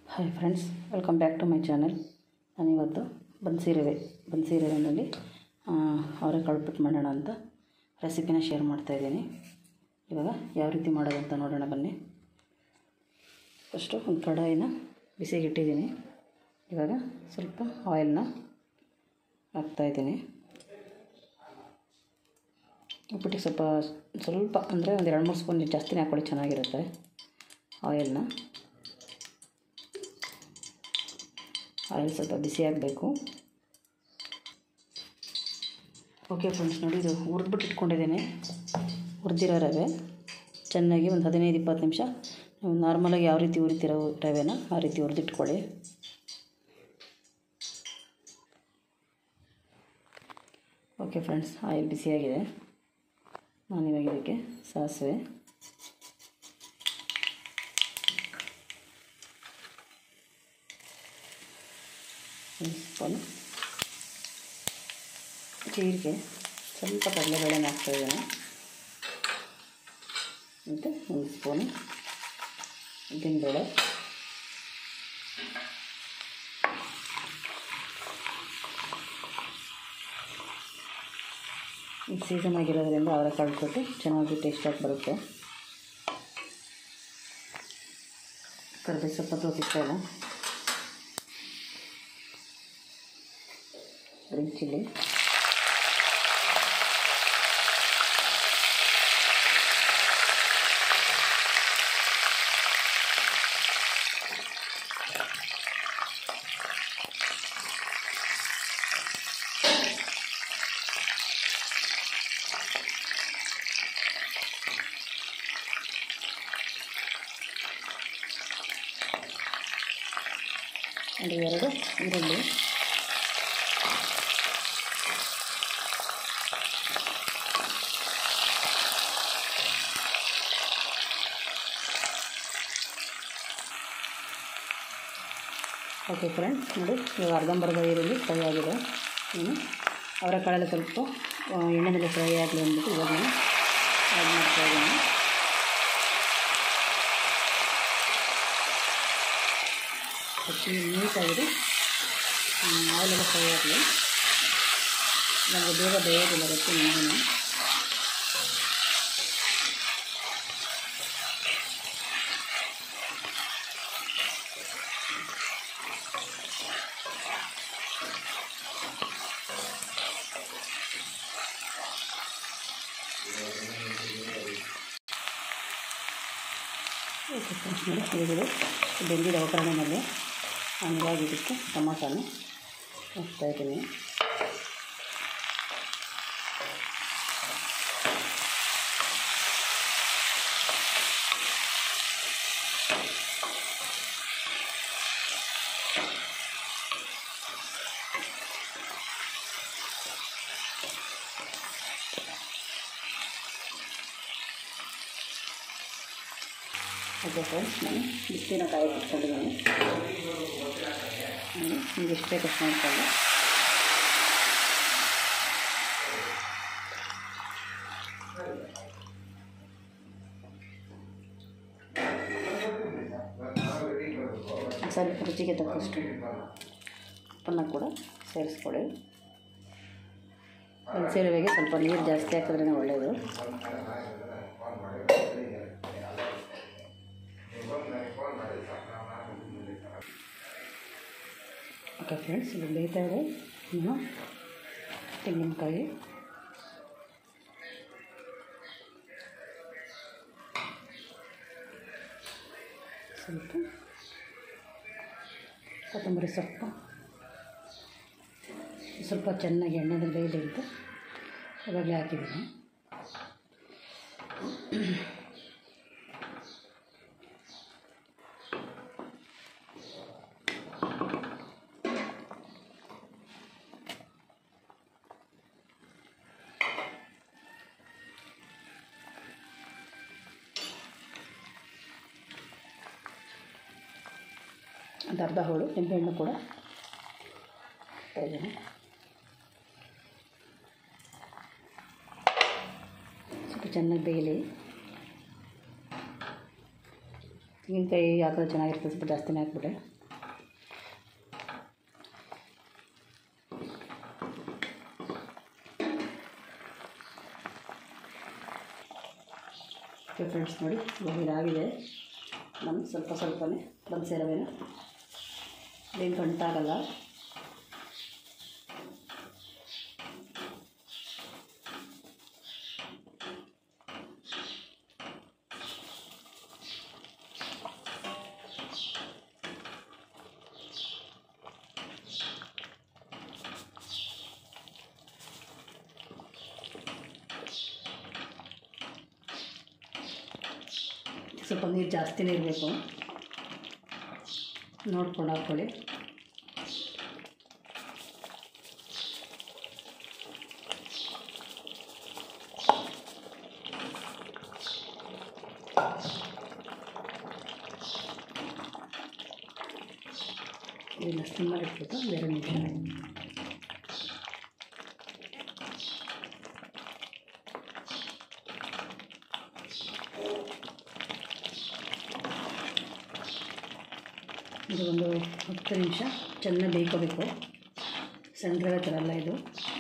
hi friends welcome back to my channel ನಾನಿವತ್ತು ಬನ್ಸಿ ರವೆ ಬನ್ಸಿ ರವೆನಲ್ಲಿ ಅವರೆಕಾಳು ಉಪ್ಪಿಟ್ಟು ಮಾಡೋಣ ಅಂತ ರೆಸಿಪಿನ ಶೇರ್ ಮಾಡ್ತಾಯಿದ್ದೀನಿ ಇವಾಗ ಯಾವ ರೀತಿ ಮಾಡೋದಂತ ನೋಡೋಣ ಬನ್ನಿ ಫಸ್ಟು ಒಂದು ಕಡಾಯಿನ ಬಿಸಿಗೆ ಇಟ್ಟಿದ್ದೀನಿ ಇವಾಗ ಸ್ವಲ್ಪ ಆಯಿಲ್ನ ಹಾಕ್ತಾಯಿದ್ದೀನಿ ಉಪ್ಪಿಟ್ಟಿಗೆ ಸ್ವಲ್ಪ ಸ್ವಲ್ಪ ಅಂದರೆ ಒಂದು ಎರಡು ಮೂರು ಸ್ಪೂನ್ ಜಾಸ್ತಿನೇ ಹಾಕ್ಕೊಳ್ಳಿ ಚೆನ್ನಾಗಿರುತ್ತೆ ಆಯಿಲ್ನ ಆಯಿಲ್ ಸ್ವಲ್ಪ ಬಿಸಿ ಆಗಬೇಕು ಓಕೆ ಫ್ರೆಂಡ್ಸ್ ನೋಡಿ ಇದು ಹುರಿದ್ಬಿಟ್ಟು ಇಟ್ಕೊಂಡಿದ್ದೀನಿ ಹುರಿದಿರೋ ರವೆ ಚೆನ್ನಾಗಿ ಒಂದು ಹದಿನೈದು ಇಪ್ಪತ್ತು ನಿಮಿಷ ನೀವು ನಾರ್ಮಲಾಗಿ ಯಾವ ರೀತಿ ಹುರಿತಿರೋ ರವೆನ ಆ ರೀತಿ ಹುರಿದಿಟ್ಕೊಳ್ಳಿ ಓಕೆ ಫ್ರೆಂಡ್ಸ್ ಆಯಿಲ್ ಬಿಸಿಯಾಗಿದೆ ನಾನಿವಾಗ ಇದಕ್ಕೆ ಸಾಸಿವೆ ಒಂದು ಸ್ಪೂನು ಜೀರಿಗೆ ಸ್ವಲ್ಪ ಕಡಲೆಬೇಳೆನ ಹಾಕ್ತಾಯಿದ್ದೇನೆ ಮತ್ತು ಒಂದು ಸ್ಪೂನು ಉದ್ದಿನಬೇಳೆ ಈಗ ಸೀಸನ್ ಆಗಿರೋದ್ರಿಂದ ಅವರೆಕಾಳು ಕೊಟ್ಟು ಚೆನ್ನಾಗಿ ಟೇಸ್ಟಾಗಿ ಬರುತ್ತೆ ಕರಿಬೇವು ಸ್ವಲ್ಪ ತೋರಿಸ್ತಾಯಿಲ್ಲ ಗ್ರೀನ್ ಚಿಲ್ಲಿ ಒಂದು ಎರಡು ಈರುಳ್ಳಿ ಓಕೆ ಫ್ರೆಂಡ್ಸ್ ನೋಡಿ ಇವಾಗ ಅರ್ಧಂಬರ್ಧ ಈರುಳ್ಳಿ ಫ್ರೈ ಆಗಿದೆ ನಾನು ಅವರೆಕಾಳೆಲ್ಲ ಸ್ವಲ್ಪ ಆ, ಎಣ್ಣೆಯಲ್ಲಿ ಫ್ರೈ ಆಗಲಿ ಅಂದ್ಬಿಟ್ಟು ಇವಾಗ ನಾನು ಆ್ಯಡ್ ಮಾಡ್ತಾ ಇದ್ದೀನಿ ಸ್ವಲ್ಪ ನೀಟಾಗಿದೆ ಆಯಿಲೆಲ್ಲ ಫ್ರೈ ಆಗಲಿ ನನಗೆ ಬೇಗ ಬೇಯೋದಿಲ್ಲ ಗೊತ್ತು ನಿಮಗೂ ಓಕೆ ಫ್ರೆಂಡ್ಸ್ ನೋಡಿ ಈರುಳ್ಳಿ ಬೆಂದಿದ ಒಗ್ಗರಣೆನಲ್ಲಿ ನಾನು ಇವಾಗ ಇದಕ್ಕೆ ಟೊಮಾಟೋನ ಹಾಕ್ತಾ ಇದ್ದೀನಿ ಓಕೆ ಫ್ರೆಂಡ್ಸ್ ನಾನು ಬಿಸಿನ ಕಾಯಿ ಇಟ್ಕೊಂಡಿದ್ದೀನಿ ನಾನು ನಿಮಗೆ ಎಷ್ಟು ಬೇಕು ಅಷ್ಟು ಮಾಡ್ಕೊಳ್ಳಿ ಸ್ವಲ್ಪ ರುಚಿಗೆ ತಕ್ಕಷ್ಟು ಉಪ್ಪನ್ನು ಕೂಡ ಸೇರಿಸ್ಕೊಳ್ಳಿ ಸೇರುವೆಗೆ ಸ್ವಲ್ಪ ನೀರು ಜಾಸ್ತಿ ಹಾಕಿದ್ರೇ ಒಳ್ಳೆಯದು ಓಕೆ ಫ್ರೆಂಡ್ಸ್ ಇದು ಬೇಯ್ತಾ ಇದೆ ಇನ್ನು ತೆಂಗಿನಕಾಯಿ ಸ್ವಲ್ಪ ಕೊತ್ತಂಬರಿ ಸೊಪ್ಪು ಸ್ವಲ್ಪ ಚೆನ್ನಾಗಿ ಎಣ್ಣೆದಲ್ಲಿ ಬೇಯಲಿ ಅಂತ ಇವಾಗಲೇ ಹಾಕಿದ್ದೀನಿ ಒಂದು ಅರ್ಧ ಹೋಳು ನಿಂಬೆಹಣ್ಣು ಕೂಡ ಹಾಕ್ತಾ ಇದ್ದೀನಿ ಸ್ವಲ್ಪ ಚೆನ್ನಾಗಿ ಬೇಯಲಿ ತೆಂಗಿನಕಾಯಿ ಹಾಕಿದ್ರೆ ಚೆನ್ನಾಗಿರ್ತದೆ ಸ್ವಲ್ಪ ಜಾಸ್ತಿನೇ ಹಾಕ್ಬಿಟ್ಟೆ ಫ್ರೆಂಡ್ಸ್ ನೋಡಿ ಇವಾಗ ಇದಾಗಿದೆ ನಾನು ಸ್ವಲ್ಪ ಸ್ವಲ್ಪನೇ ಬನ್ಸಿ ರವೆನ ಏನು ಗಂಟಾಗಲ್ಲ ಸ್ವಲ್ಪ ನೀರು ಜಾಸ್ತಿನೇ ಇರಬೇಕು ನೋಡ್ಕೊಂಡು ಹಾಕ್ಕೊಳ್ಳಿ ಇದನ್ನು ಸ್ಟಿಮ್ಮರ್ ಇಟ್ಬಿಟ್ಟು ಬೇರೆ ನಿಮಿಷ ಇದು ಒಂದು ಹತ್ತು ನಿಮಿಷ ಚೆನ್ನಾಗಿ ಬೇಯ್ಕೋಬೇಕು ಸಣ್ಣ ರವೆ ಥರ ಅಲ್ಲ ಇದು